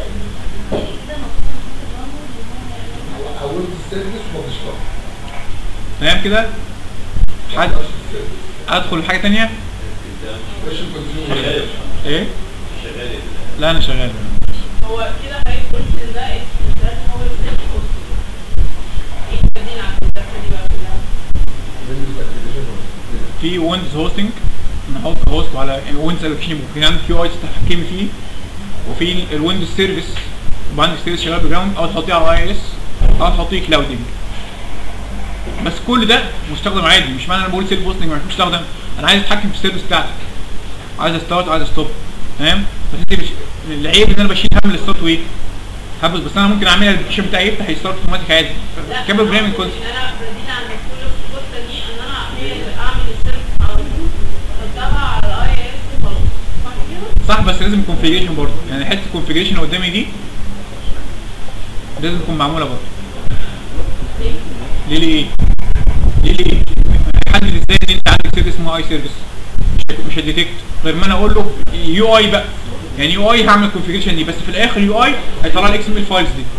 حولت السيرفيس وما بتشتغل تمام كده حد ادخل حاجه تانية مش الكونسيومر ايه لا انا شغال هو كده هيقول ان ده ده هو السيلف هوست ايه البديل عن الدرجه دي بقى كلها بالنسبه للابلكيشن في ويندوز هوستنج نحط هوست على ويندوز ابلكيشن في عندك كيو اي تتحكمي فيه وفي الويندوز سيرفيس وعندك سيرفيس شغال بجراوند او تحطيه على اي اس او تحطيه كلاودنج بس كل ده مستخدم عادي مش معنى انا بقول سيلف هوستنج مش مستخدم انا عايز اتحكم في السيرفيس بتاعتك عايز ستارت عايز ستوب تمام بس انت مش العيب ان انا بشيل هم الستارت ويك هبص بس انا ممكن اعملها الابلكيشن بتاعي يفتح يستارت اوتوماتيك عادي لا كام بروجرامينج كنت ان انا بديل عن كل الخطه دي ان انا اعمل اعمل السيرفيس على طول احطها على الاي اس وخلاص صح كده؟ صح بس لازم كونفيجريشن برضه يعني حته الكونفيجريشن اللي قدامي دي لازم تكون معموله برضه ليه؟ ليه ليه ليه ليه حدد ازاي ان انت عندك سيرفيس اسمه اي سيرفيس مش مش هديتكت غير ما انا اقول له يو اي بقى يعني يو اي هعمل كونفيجريشن دي بس في الاخر يو اي هيطلع لي اكس ام ال فايلز دي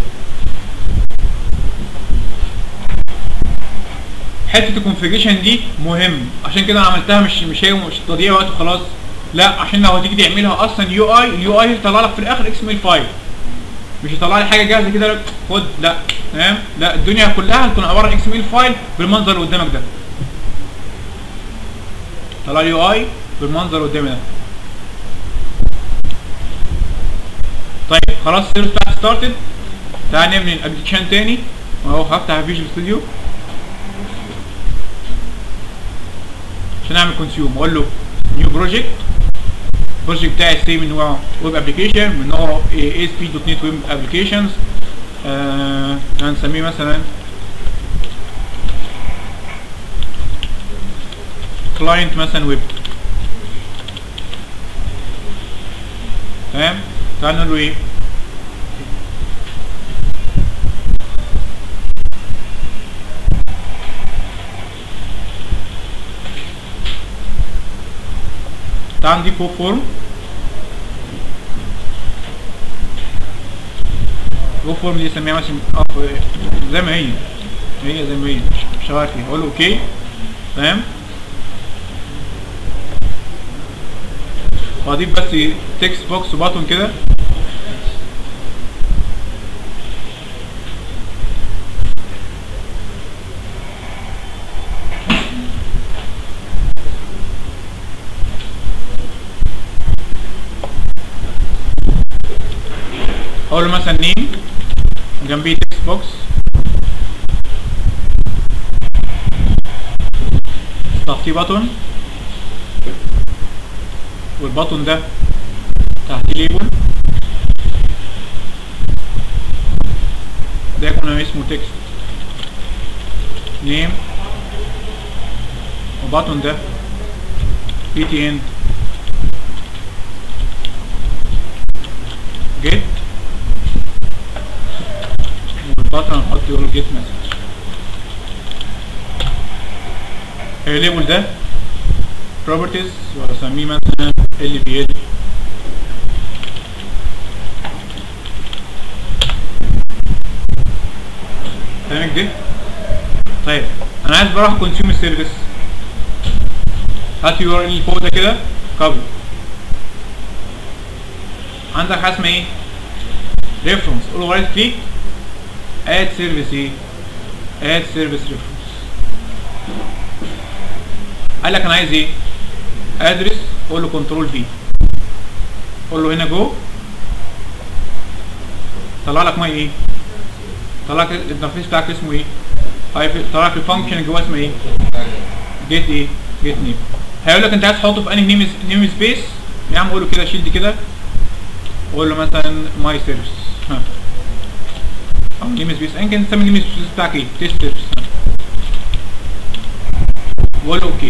حته الكونفيجريشن دي مهم عشان كده انا عملتها مش مش هي مش تضييع وقت وخلاص لا عشان لو هتيجي تعملها اصلا يو اي اليو اي هيطلع لك في الاخر اكس ام ال فايل مش يطلع لي حاجه جاهزه كده لك خد لا تمام لا الدنيا كلها هتكون عباره عن اكس ام ال فايل بالمنظر اللي قدامك ده طلع لي يو اي بالمنظر اللي قدامي ده طيب خلاص السيرفيس بتاعتي ستارتد تعال نعمل الابلكيشن تاني اهو هفتح فيجوال ستوديو عشان اعمل كونسيوم اقول له نيو بروجكت البروجكت بتاعي سي من نوع ويب ابلكيشن من نوع اي اس بي دوت نت ويب ابلكيشنز هنسميه مثلا كلاينت مثلا ويب تمام تعال نقول له ايه تعال نضيف ويب فورم ويب فورم دي اسميها مثلا اه زي ما هي هي زي ما هي مش شغال فيها اقول له اوكي تمام واضيف بس تكست بوكس وباتون كده اقول له مثلا نيم جنبيه تكست بوكس تحتيه باتون والباتون ده تحتيه ليبل ده يكون اسمه تكست نيم وباتون ده بي تي اند جيت والبطن نحط يقول جيت مسج الليبل ده properties واسميه مثلا ال بي ال تمام كده طيب انا عايز بروح كونسيوم سيرفيس هات يو ار ال فوق ده كده كوبي عندك حاجه اسمها ايه ريفرنس قول له رايت كليك اد سيرفيس ايه اد سيرفيس ريفرنس قال لك انا عايز ايه ادرس قول له كنترول في قول له هنا جو طلع لك ماي ايه طلع لك الانترفيس بتاعك اسمه ايه هاي- طلع لك الفانكشن اللي جواه اسمه ايه جيت ايه جيت نيم هيقول لك انت عايز تحطه في انهي نيم نيم سبيس يا عم قول له كده شيل دي كده قول له مثلا ماي سيرفيس ها او نيم سبيس ان كان تسمي النيم سبيس بتاعك ايه تيست سيرفيس وقول له اوكي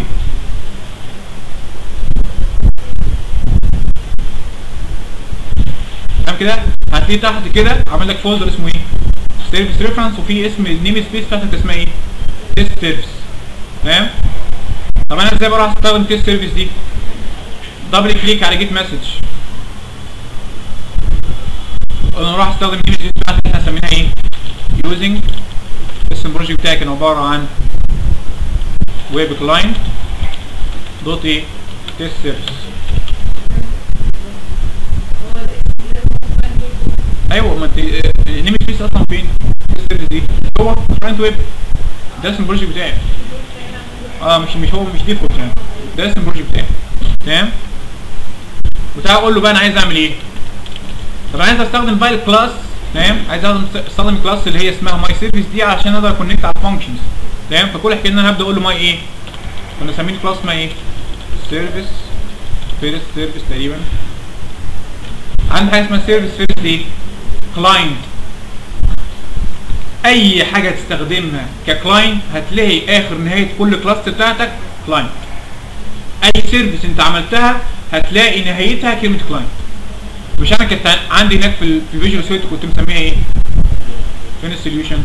تمام كده هتلاقيه تحت كده عامل لك فولدر اسمه ايه سيرفيس ريفرنس وفي اسم النيم سبيس بتاعتك اسمها ايه تيست سيرفيس تمام طب انا ازاي بروح استخدم تيست سيرفيس دي دبل كليك على جيت مسج انا راح استخدم النيم سبيس بتاعتي احنا هنسميها ايه يوزنج اسم البروجكت بتاعي كان عباره عن ويب كلاينت دوت ايه تيست سيرفيس هو الاسم ده ممكن يكون ايوه ما انت النيم سبيس اصلا فين السيرفيس دي هو فرونت ويب ده اسم البروجكت بتاعي اه مش مش هو مش ديفولت يعني ده اسم البروجكت بتاعي تمام وتعالى اقول له بقى انا عايز اعمل ايه طب انا عايز استخدم بقى الكلاس تمام عايز أستخدم- استخدم الكلاس اللي هي اسمها ماي سيرفيس دي عشان اقدر اكونكت على الفانكشنز تمام فكل حكايه ان انا هبدا اقول له ماي ايه كنا سميه الكلاس اسمها ايه سيرفيس فيرست سيرفيس تقريبا عندي حاجه اسمها سيرفيس فيرست ايه كلاينت اي حاجه تستخدمها ككلاينت هتلاقي اخر نهايه كل كلاس بتاعتك كلاينت اي سيرفيس انت عملتها هتلاقي نهايتها كلمه كلاينت مش انا كنت عندي هناك في ال- في فيجوال سويت كنت مسميها ايه فين السوليوشن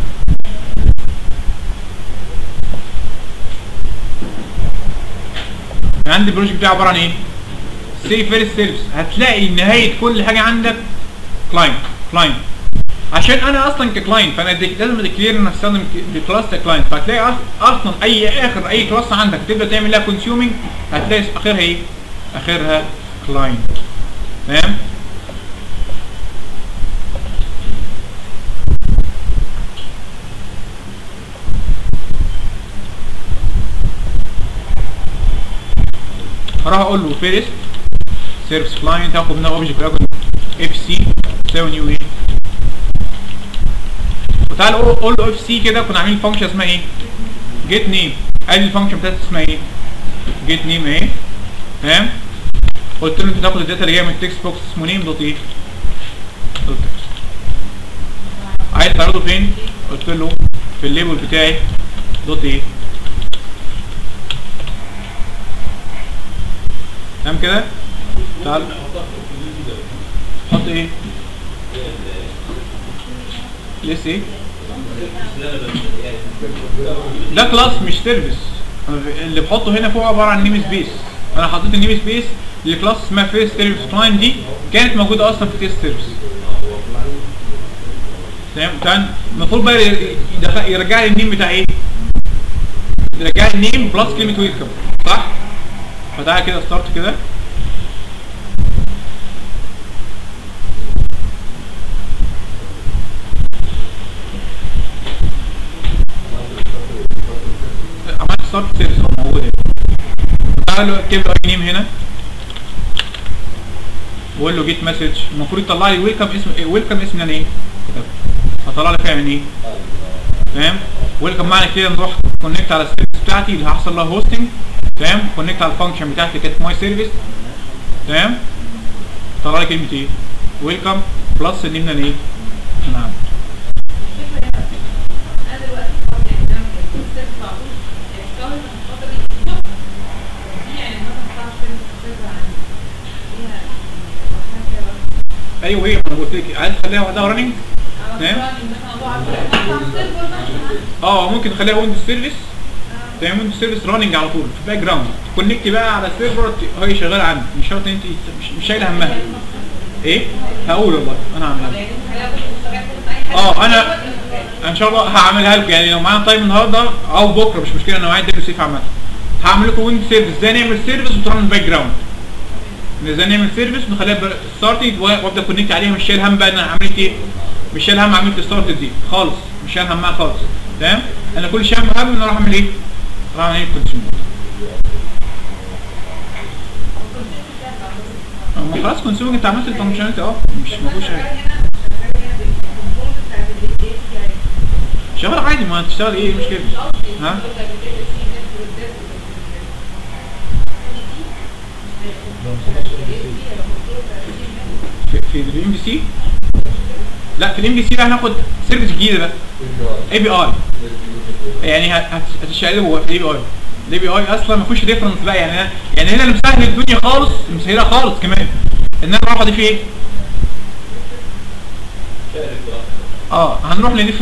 عندي البروجكت بتاعي عباره عن ايه سي فيرست سيرفيس هتلاقي نهايه كل حاجه عندك كلاينت كلاينت عشان انا اصلا ككلاينت فانا دي لازم اديكلير ان استخدم الكلاس كلاينت فهتلاقي أص- اصلا اي اخر اي كلاس عندك تبدا تعمل لها كونسيومينج هتلاقي اخرها ايه اخرها كلاينت تمام هروح اقول له فيرست سيرفيس كلاينت هاخد منها اوبجكت وليكن اف سي تساوي نيو ايه وتعال قول قول له اف سي كده كنا عاملين فانكشن اسمها ايه جيت نيم ادي الفانكشن بتاعتي اسمها ايه جيت نيم اهي تمام قلت له انت تاخد الداتا اللي جايه من التكست بوكس اسمه نيم دوت ايه دوت تكست عايز تعرضه فين قلت له في الليبل بتاعي دوت ايه تمام كده تعال حط ايه لسه ايه ده كلاس مش سيرفيس اللي بحطه هنا فوق عباره عن نيم سبيس انا حطيت النيم سبيس لكلاس اسمها فيرست سيرفيس كلاين دي كانت موجوده اصلا في تيست سيرفيس تمام كان المفروض بقى يدخل- يرجع لي النيم بتاع ايه يرجع لي النيم بلس كلمه ويلكم صح فتعالى كده ستارت كده عملت ستارت سيرفيس هو موجود هنا تعالوا اكتب له اي نيم هنا واقول له جيت مسج المفروض يطلع لي ويلكم اسم ويلكم اسم يعني ايه كتبت هطلع لي فيها يعني ايه تمام ويلكم معنى كده نروح كونكت على السيرفيس بتاعتي اللي هحصل لها هوستنج تمام كونكت على الفانكشن بتاعتي كانت ماي سيرفيس تمام طلع لي كلمه ايه ويلكم بلس النيم يعني ايه نعم الفكرة هنا انا دلوقتي خلاص اكزامبل السيرفيس معمول اشتغل الفترة دي بالظبط دي يعني مثلا بتاع السيرفر عندي فيها أقسام كده بس. ايوه هي ما انا قلت لك عايز تخليها واحده راننج أنا تمام. مثلا مثلا أبو عبد الرحمن بتاع السيرفر مثلا اه ممكن تخليها ويندوز سيرفيس تعمل ويندوز سيرفيس راننج على طول في باك جراوند تكونكت بقى على السيرفر ت- هي شغاله عندك مش شرط انت مش, مش شايله همها ايه هقول والله انا هعملها يعني خليها بس مستقبل في أي حاجة. اه انا ان شاء الله هعملها لكم يعني لو معانا تايم النهارده او بكره مش مشكله انا معايا دبليو سيف عامه هعمل لكم ويندوز سيرفيس ازاي نعمل سيرفيس وترن باك جراوند ازاي نعمل سيرفيس ونخليها ستارتد وابدا كونكت عليها مش شايل هم بقى انا عملت ايه مش شايل هم عملت ستارتد دي خالص مش شايل همها خالص تمام انا كل شيء هم ان انا اروح اعمل ايه اروح اعمل ايه كونسيومر ما خلاص كونسيومر انت عملت الفانكشناليتي اه مش ما فيهوش حاجه شغال عادي ما تشتغل ايه المشكله ها في, في الام بي سي لا في الام بي سي بقى هناخد سيرفيس جديده بقى اي بي اي يعني هت- هت- هتشقلبوا في الاي بي اي الاي بي اي اصلا ما فيهوش ريفرنس بقى يعني أنا يعني هنا اللي مسهل الدنيا خالص مسهلها خالص كمان ان انا اروح اضيف ايه؟ اه هنروح نضيف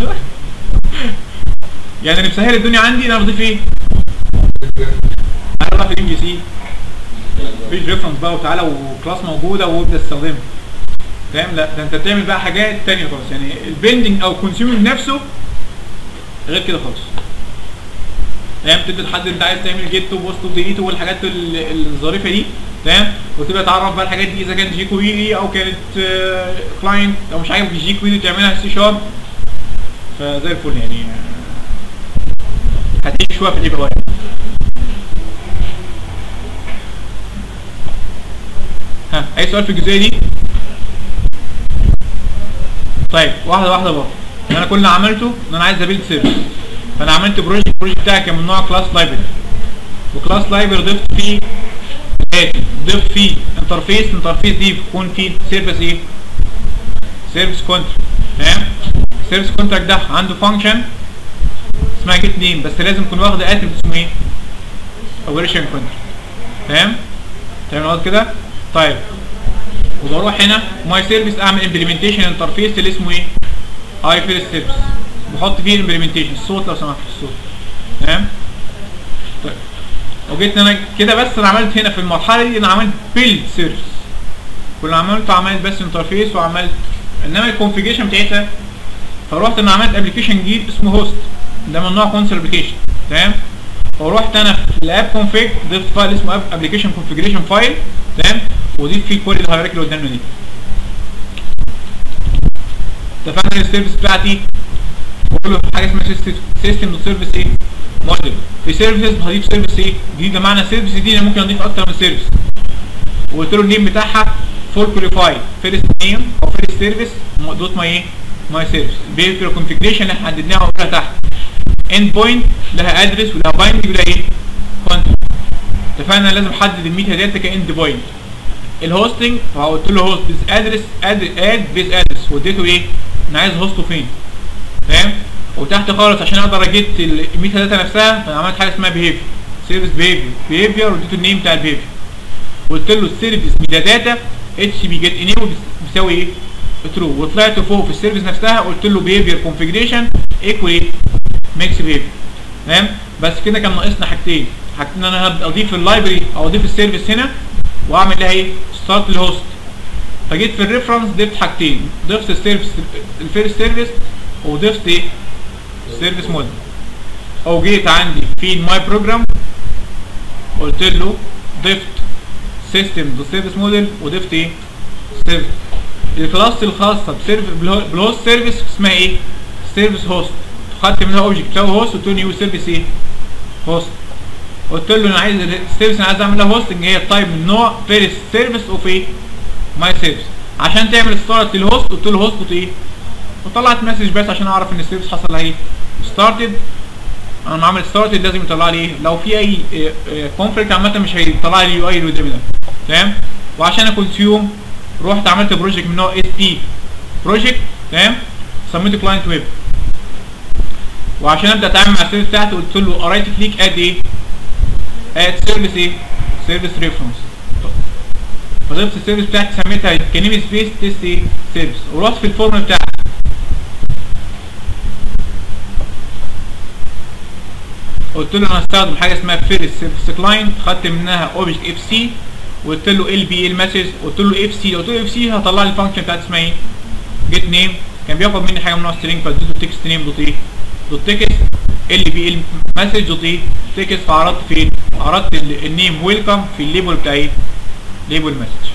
يعني اللي مسهل الدنيا عندي ان انا بضيف ايه؟ هروح في الام بي سي مفيش ريفرنس بقى وتعالى وكلاس موجوده وابدا استخدمها فاهم لا ده انت بتعمل بقى حاجات تانية خالص يعني البندنج او الكونسيومنج نفسه غير كده خالص تمام تبدا تحدد انت عايز تعمل جيت وبوست وديليت والحاجات ال- الظريفه دي تمام وتبدا تعرف بقى الحاجات دي اذا كانت جي كويري او كانت كلاينت او مش عاجبك جي كويري تعملها سي شارب فزي الفل يعني آه، هتعيش شويه في الاي بي اي ها اي سؤال في الجزئيه دي طيب واحده واحده برضه انا كل اللي عملته ان انا عايز ابيلد سيرفيس فانا عملت بروجكت البروجكت بتاعي كان من نوع كلاس لايبرري وكلاس لايبرري ضفت فيه اتي ضفت فيه انترفيس الانترفيس دي بيكون فيه سيرفيس ايه سيرفيس كونتراكت تمام سيرفيس كونتراكت ده عنده فانكشن اسمها جيت نيم بس لازم يكون واخد اتريبيوت اسمه ايه اوبريشن كونتراكت تمام تمام الوضع كده طيب وبروح هنا ماي سيرفيس اعمل امبلمنتيشن انترفيس اللي اسمه ايه اي فيرست سيرفيس بحط فيه الامبلمنتيشن الصوت لو سمحت الصوت تمام طيب وجيت انا كده بس انا عملت هنا في المرحله دي انا عملت بيلد سيرفيس كل اللي عملته عملت بس انترفيس وعملت انما الكونفيجريشن بتاعتها فروحت انا عملت ابلكيشن جديد اسمه هوست ده من نوع كونسول ابلكيشن تمام ورحت انا في الاب كونفيج ضفت فايل اسمه اب ابلكيشن كونفيجريشن فايل تمام وضيف فيه كل الهيراركي اللي قدامنا دي اتفقنا السيرفيس بتاعتي بقول له حاجه اسمها سيستم دوت سيرفيس ايه موديل في سيرفيس هضيف سيرفيس ايه جديده معنى سيرفيس دي انا ممكن اضيف اكتر من سيرفيس وقلت له النيم بتاعها فول كواليفايد فيرست نيم او فيرست سيرفيس دوت ماي ايه ماي سيرفيس بيفر كونفيجريشن اللي احنا حددناها وقلنا تحت اند بوينت لها ادرس ولها بايندنج ولها ايه كونتنت اتفقنا لازم احدد الميتا داتا كاند بوينت الهوستنج فقلت له هوست بيز ادرس اد اد بيز ادرس واديته ايه انا عايز هوسته فين فاهم وتحت خالص عشان اقدر اجيت الميتا داتا نفسها فانا عملت حاجه اسمها بيهيفير سيرفيس بيهيفير بيهيفير واديته النيم بتاع البيهيفير قلت له السيرفيس ميتا داتا اتش بي جيت انيبل بيساوي ايه ترو وطلعت فوق في السيرفيس نفسها قلت له بيهيفير كونفيجريشن ايكوال ايه ميكس بيهيفير تمام بس كده كان ناقصنا حاجتين حاجتين ان انا هبدا اضيف اللايبرري او اضيف السيرفيس هنا واعمل لها ايه ستارت الهوست فجيت في الريفرنس ضفت حاجتين ضفت السيرفيس الفيرست سيرفيس وضفت ايه السيرفيس موديل او جيت عندي في الماي بروجرام قلت له ضفت سيستم دو سيرفيس موديل وضفت ايه سيرفيس الكلاس الخاصه بسيرفيس بالهوست سيرفيس اسمها ايه سيرفيس هوست خدت منها اوبجكت تساوي هوست قلت له نيو سيرفيس ايه هوست قلت له انا عايز السيرفيس انا عايز اعمل لها هوستنج هي التايب من نوع فيرست سيرفيس اوف ايه ماي سيرفيس عشان تعمل ستارت للهوست قلت له هوست ايه وطلعت مسج بس عشان اعرف ان السيرفيس حصل لها ايه ستارتد انا عامل ستارتد لازم يطلع لي ايه لو في اي كونفليكت عامه مش هيطلع لي اليو اي اللي قدامي ده تمام وعشان اكونسيوم رحت عملت بروجكت من نوع اس بي بروجكت تمام سميته كلاينت ويب وعشان ابدا اتعامل مع السيرفيس بتاعتي قلت له رايت كليك اد ايه اد سيرفيس ايه سيرفيس ريفرنس فضيفه السيرفيس بتاعتي سميتها كنيم سبيس تيست ايه سيرفيس ورحت في الفورم بتاعها قلت له انا هستخدم حاجه اسمها فيرست سيرفيس كلاينت خدت منها اوبجكت اف سي وقلت له ال بي المسج قلت له اف سي قلت له اف سي هطلع لي الفانكشن بتاعت اسمها ايه جيت نيم كان بياخد مني حاجه من نوع سترينج فاديته تكست نيم دوت ايه دوت تكست ال بي المسج دوت ايه تكست فعرضت فين عرضت ال- النيم ويلكم في الليبل بتاع ايه ليبل مسج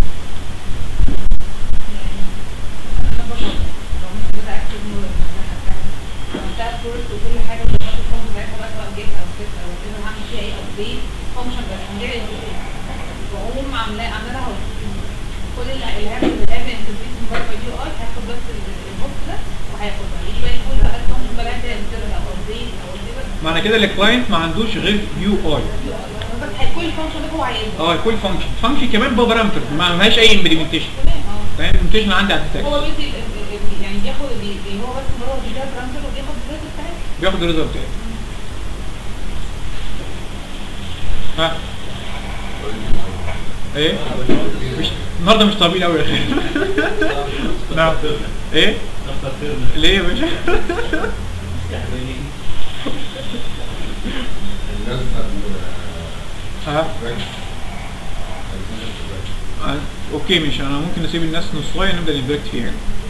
انا بشرط لو مش كده اكتب نور عملتها فورست وكل حاجه بتحط الفانكشن بتاعتها بقى سواء جيت او سيت او كده هعمل فيها ايه او بي فانكشن بس من غير انترفيس واقوم عاملاه عامله لها كل اللي اللي هيعمل الاب انترفيس من بره اليو اي هياخد بس ال- البوكس ده وهياخدها يجي بقى يقول بقى الفانكشن بقى انت انترفيس او البيت او الديفر معنى كده الكلاينت ما عندوش غير يو اي بس كل الفانكشن ده هو عايزها اه كل فانكشن فانكشن كمان بارامتر ما لهاش اي امبلمنتيشن تمام اه فاهم الامبلمنتيشن عندي على التاكس هو بيدي ال- ال- ال- يعني بياخد بي- بي- هو بس مره بيديها برامتر وبياخد الريزلت بتاعتها بياخد الريزلت بتاعي ها ايه مش النهارده مش طويل قوي يا اخي نعم ايه ليه يا باشا الناس ها آه، اوكي مش انا ممكن نسيب الناس نص شويه نبدا ندركت فيها